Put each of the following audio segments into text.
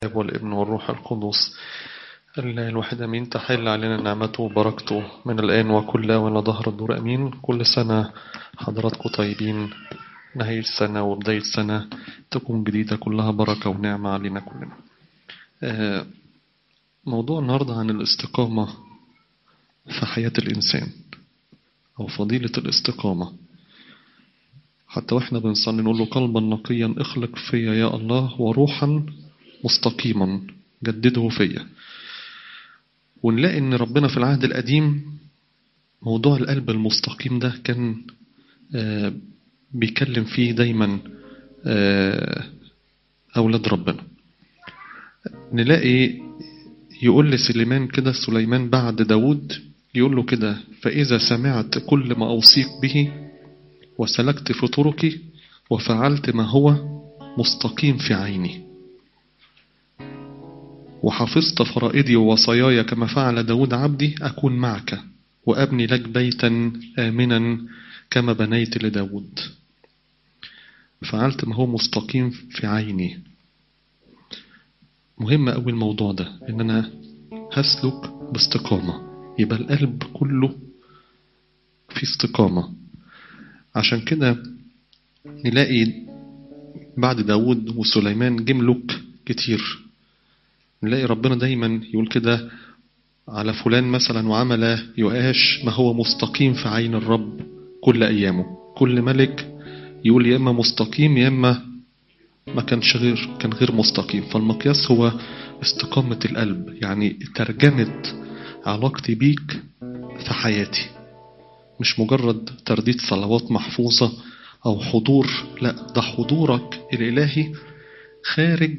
الاب والابن والروح القدس الله الواحد امين تحل علينا نعمته وبركته من الان وكل ولا ظهر الدور امين كل سنه حضراتكم طيبين نهاية السنة وبداية السنة تكون جديدة كلها بركة ونعمة علينا كلنا آه، موضوع النهاردة عن الاستقامة في حياة الإنسان أو فضيلة الاستقامة حتى واحنا بنصلي نقول له قلبا نقيا اخلق فيا يا الله وروحا مستقيما جدده فيا ونلاقي ان ربنا في العهد القديم موضوع القلب المستقيم ده كان آه، بيكلم فيه دايما آه، أولاد ربنا نلاقي يقول لسليمان كده سليمان بعد داود يقول له كده فإذا سمعت كل ما أوصيك به وسلكت في طرقي وفعلت ما هو مستقيم في عيني وحفظت فرائدي ووصاياي كما فعل داود عبدي أكون معك وأبني لك بيتا آمنا كما بنيت لداود فعلت ما هو مستقيم في عيني مهم أوي الموضوع ده إن أنا هسلك باستقامة يبقى القلب كله في استقامة عشان كده نلاقي بعد داود وسليمان جه ملوك كتير نلاقي ربنا دايما يقول كده على فلان مثلا وعمل يؤاش ما هو مستقيم في عين الرب كل أيامه كل ملك يقول يا إما مستقيم يا إما ما كانش غير كان غير مستقيم فالمقياس هو استقامة القلب يعني ترجمة علاقتي بيك في حياتي مش مجرد ترديد صلوات محفوظة أو حضور لا ده حضورك الإلهي خارج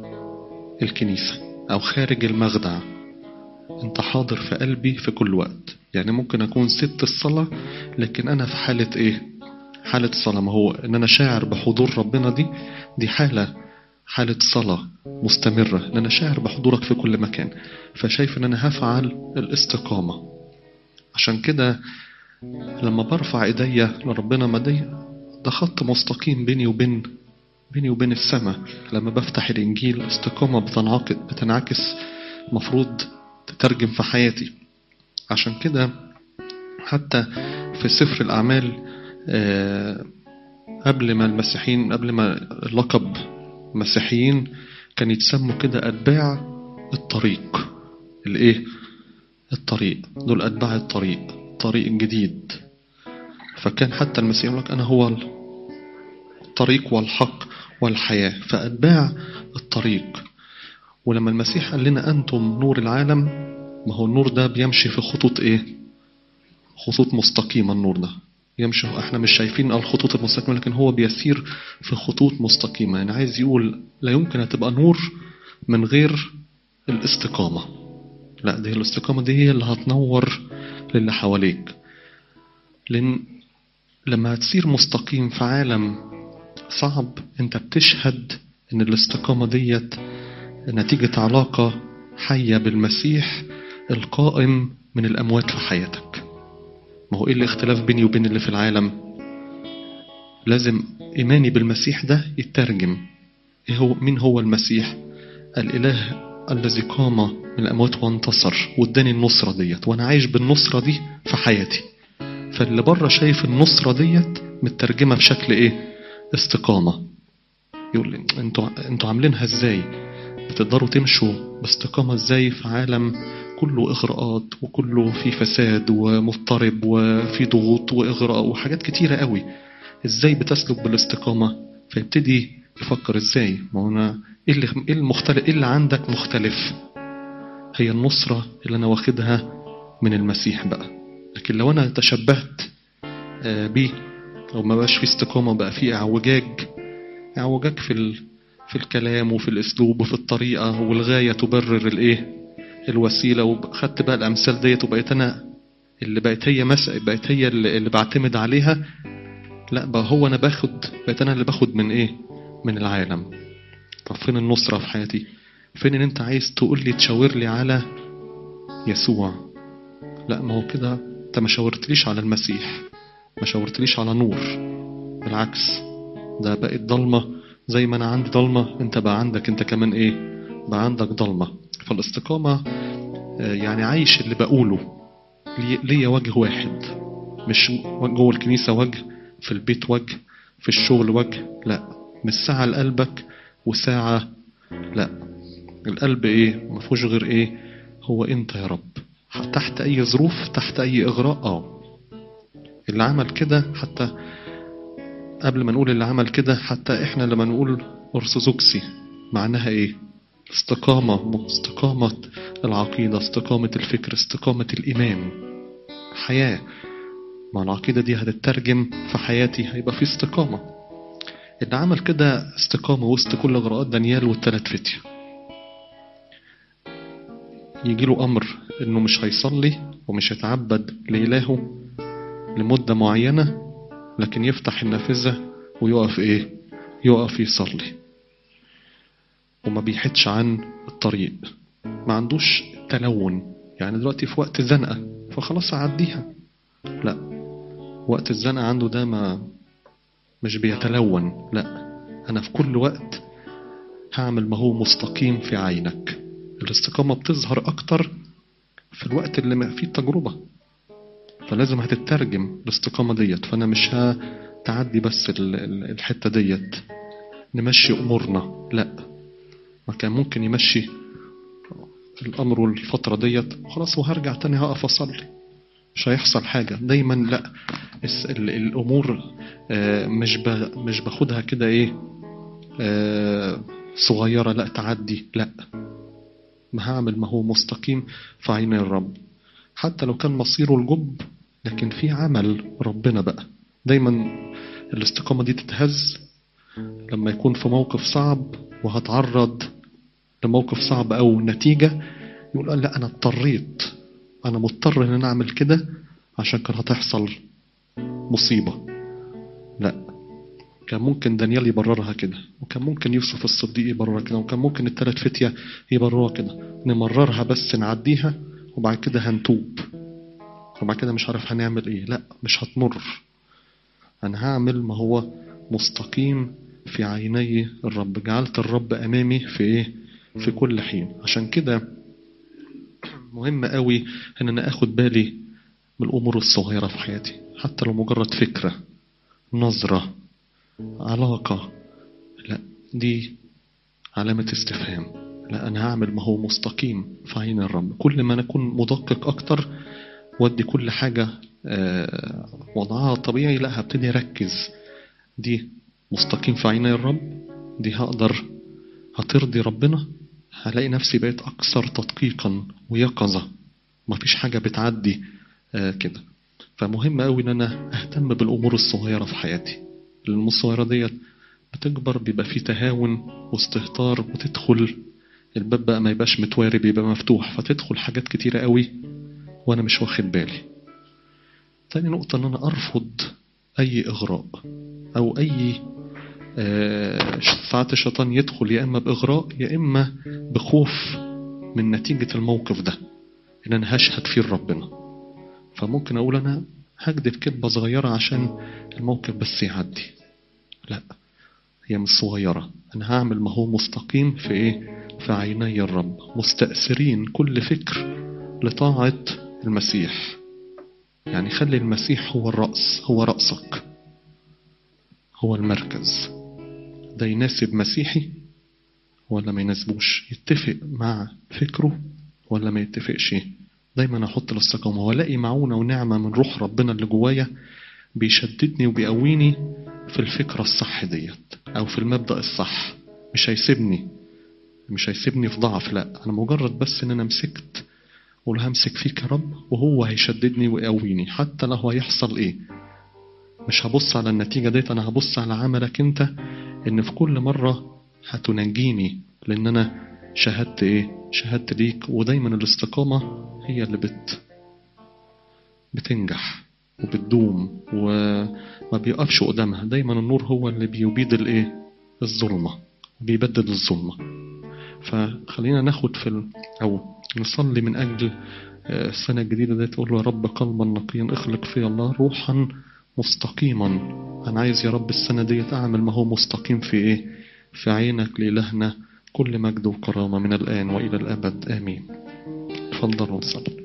الكنيسة أو خارج المخدع أنت حاضر في قلبي في كل وقت يعني ممكن أكون ست الصلاة لكن أنا في حالة إيه حالة صلاة ما هو إن أنا شاعر بحضور ربنا دي دي حالة حالة صلاة مستمرة إن أنا شاعر بحضورك في كل مكان فشايف إن أنا هفعل الاستقامة عشان كده لما برفع ايديا لربنا ما دي ده خط مستقيم بيني وبين بيني وبين السماء لما بفتح الانجيل استقامة بتنعكس بتنعكس مفروض تترجم في حياتي عشان كده حتى في سفر الأعمال آه، قبل ما المسيحيين قبل ما اللقب مسيحيين كان يتسموا كده أتباع الطريق الإيه؟ الطريق دول أتباع الطريق طريق جديد فكان حتى المسيح يقول لك أنا هو الطريق والحق والحياة فأتباع الطريق ولما المسيح قال لنا أنتم نور العالم ما هو النور ده بيمشي في خطوط إيه خطوط مستقيمة النور ده يمشي احنا مش شايفين الخطوط المستقيمة لكن هو بيسير في خطوط مستقيمة يعني عايز يقول لا يمكن هتبقى نور من غير الاستقامة لا دي الاستقامة دي هي اللي هتنور للي حواليك لأن لما هتصير مستقيم في عالم صعب انت بتشهد ان الاستقامة ديت نتيجة علاقة حية بالمسيح القائم من الأموات في حياتك ما هو ايه الاختلاف بيني وبين اللي في العالم لازم إيماني بالمسيح ده يترجم ايه هو مين هو المسيح الإله الذي قام من الأموات وانتصر واداني النصرة ديت وأنا عايش بالنصرة دي في حياتي فاللي بره شايف النصرة ديت مترجمة بشكل ايه استقامة يقول لي انتوا انتوا عاملينها ازاي بتقدروا تمشوا باستقامة ازاي في عالم كله إغراءات وكله فيه فساد ومضطرب وفيه ضغوط وإغراء وحاجات كتيرة قوي ازاي بتسلك بالاستقامة فيبتدي يفكر ازاي ما هو انا ايه اللي ايه المختلف ايه اللي عندك مختلف هي النصرة اللي انا واخدها من المسيح بقى لكن لو انا تشبهت آه، بيه او ما بقاش في استقامة بقى في اعوجاج اعوجاج في ال... في الكلام وفي الاسلوب وفي الطريقة والغاية تبرر الايه الوسيلة وخدت بقى الامثال ديت وبقيت انا اللي بقت هي مس... بقت هي اللي, اللي بعتمد عليها لا بقى هو انا باخد بقيت انا اللي باخد من ايه من العالم طب فين النصرة في حياتي فين ان انت عايز تقول لي تشاور لي على يسوع لا ما هو كده انت ما شاورتليش على المسيح ما شاورتليش على نور بالعكس ده بقت ضلمة زي ما انا عندي ضلمة انت بقى عندك انت كمان ايه بقى عندك ضلمة فالاستقامة آه، يعني عايش اللي بقوله لي- ليا وجه واحد مش جوه الكنيسة وجه في البيت وجه في الشغل وجه لا مش ساعة لقلبك وساعة لا القلب ايه ما فيهوش غير ايه هو انت يا رب تحت اي ظروف تحت اي اغراء اه اللي عمل كده حتى قبل ما نقول اللي عمل كده حتى احنا لما نقول ارثوذكسي معناها ايه استقامة استقامة العقيدة استقامة الفكر استقامة الإيمان حياة مع العقيدة دي هتترجم في حياتي هيبقى في استقامة اللي عمل كده استقامة وسط كل إغراءات دانيال والتلات فتية يجي له أمر إنه مش هيصلي ومش هيتعبد لإلهه لمدة معينة لكن يفتح النافذة ويقف إيه؟ يقف يصلي وما بيحدش عن الطريق ما عندوش تلون يعني دلوقتي في وقت زنقة فخلاص أعديها لا وقت الزنقة عنده ده ما مش بيتلون لا أنا في كل وقت هعمل ما هو مستقيم في عينك الاستقامة بتظهر أكتر في الوقت اللي ما فيه التجربة فلازم هتترجم الاستقامة ديت فأنا مش هتعدي بس ال- ال- الحتة ديت نمشي أمورنا لا ما كان ممكن يمشي الأمر والفترة ديت وخلاص وهرجع تاني هقف أصلي مش هيحصل حاجة دايما لا الس- ال- الأمور آه، مش ب- مش باخدها كده إيه آه، صغيرة لا تعدي لا ما هعمل ما هو مستقيم في عين الرب حتى لو كان مصيره الجب لكن في عمل ربنا بقى دايما الاستقامة دي تتهز لما يكون في موقف صعب وهتعرض لموقف صعب أو نتيجة يقول لا أنا اضطريت أنا مضطر إن أنا أعمل كده عشان كان هتحصل مصيبة لا كان ممكن دانيال يبررها كده وكان ممكن يوسف الصديق يبررها كده وكان ممكن التلات فتية يبرروها كده نمررها بس نعديها وبعد كده هنتوب وبعد كده مش عارف هنعمل ايه لا مش هتمر انا هعمل ما هو مستقيم في عيني الرب جعلت الرب امامي في ايه في كل حين عشان كده مهم قوي ان انا اخد بالي من الامور الصغيره في حياتي حتى لو مجرد فكره نظره علاقه لا دي علامه استفهام لا انا هعمل ما هو مستقيم في عين الرب كل ما انا اكون مدقق اكتر وادي كل حاجه آه، وضعها طبيعي لا هبتدي اركز دي مستقيم في عيني الرب دي هقدر هترضي ربنا هلاقي نفسي بقيت أكثر تدقيقا ويقظة مفيش حاجة بتعدي آه كده فمهم قوي إن أنا أهتم بالأمور الصغيرة في حياتي الأمور الصغيرة ديت بتكبر بيبقى فيه تهاون واستهتار وتدخل الباب بقى ما يبقاش متواري بيبقى مفتوح فتدخل حاجات كتيرة قوي وأنا مش واخد بالي تاني نقطة إن أنا أرفض أي إغراء أو أي آه، ساعات الشيطان يدخل يا إما بإغراء يا إما بخوف من نتيجة الموقف ده إن أنا هشهد فيه لربنا فممكن أقول أنا هكذب كذبة صغيرة عشان الموقف بس يعدي لا هي مش صغيرة أنا هعمل ما هو مستقيم في إيه في عيني الرب مستأثرين كل فكر لطاعة المسيح يعني خلي المسيح هو الرأس هو رأسك هو المركز ده يناسب مسيحي ولا ما يناسبوش يتفق مع فكره ولا ما يتفقش دايما احط الاستقامة والاقي معونة ونعمة من روح ربنا اللي جوايا بيشددني وبيقويني في الفكرة الصح ديت او في المبدأ الصح مش هيسيبني مش هيسيبني في ضعف لا انا مجرد بس ان انا مسكت اقول همسك فيك يا رب وهو هيشددني ويقويني حتى لو هيحصل ايه مش هبص على النتيجة ديت انا هبص على عملك انت ان في كل مرة هتنجيني لان انا شهدت ايه شهدت ليك ودايما الاستقامة هي اللي بت بتنجح وبتدوم وما بيقفش قدامها دايما النور هو اللي بيبيد الايه الظلمة بيبدد الظلمة فخلينا ناخد في ال... او نصلي من اجل آه، السنة الجديدة دي تقول له يا رب قلبا نقيا اخلق في الله روحا مستقيما انا عايز يا رب السنة دي اعمل ما هو مستقيم في ايه في عينك لإلهنا كل مجد وكرامة من الآن وإلى الأبد آمين تفضلوا نصلي